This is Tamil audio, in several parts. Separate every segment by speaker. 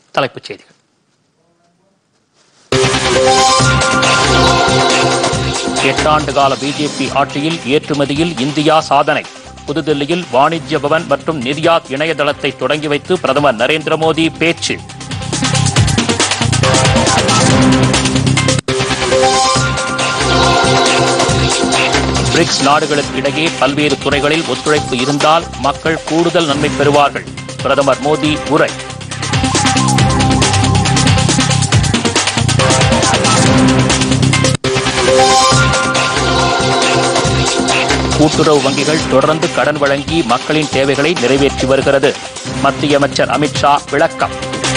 Speaker 1: தலைப்புச் செய்திகள் எட்டாண்டு கால பிஜேபி ஆட்சியில் ஏற்றுமதியில் இந்தியா சாதனை புதுதில்லியில் வாணிஜ்ய பவன் மற்றும் நிர்யாத் இணையதளத்தை தொடங்கி வைத்து பிரதமர் நரேந்திர மோடி பேச்சு பிரிக்ஸ் நாடுகளுக்கு இடையே பல்வேறு துறைகளில் ஒத்துழைப்பு இருந்தால் மக்கள் கூடுதல் நன்மை பெறுவார்கள் பிரதமர் மோடி உரை கூட்டுறவு வங்கிகள் தொடர்ந்து கடன் வழங்கி மக்களின் தேவைகளை நிறைவேற்றி வருகிறது மத்திய அமைச்சர் அமித்ஷா விளக்கம்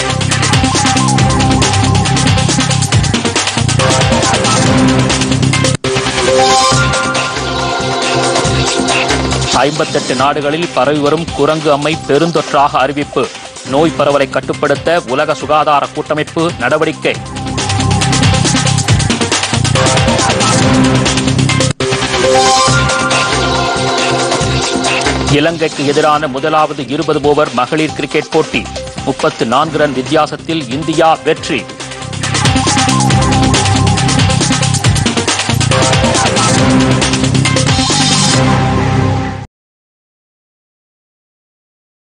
Speaker 1: ஐம்பத்தெட்டு நாடுகளில் பரவி வரும் குரங்கு அம்மை பெருந்தொற்றாக அறிவிப்பு நோய் பரவலை கட்டுப்படுத்த உலக சுகாதார கூட்டமைப்பு நடவடிக்கை இலங்கைக்கு எதிரான முதலாவது இருபது ஓவர் மகளிர் கிரிக்கெட் போட்டி முப்பத்து நான்கு ரன் வித்தியாசத்தில் இந்தியா வெற்றி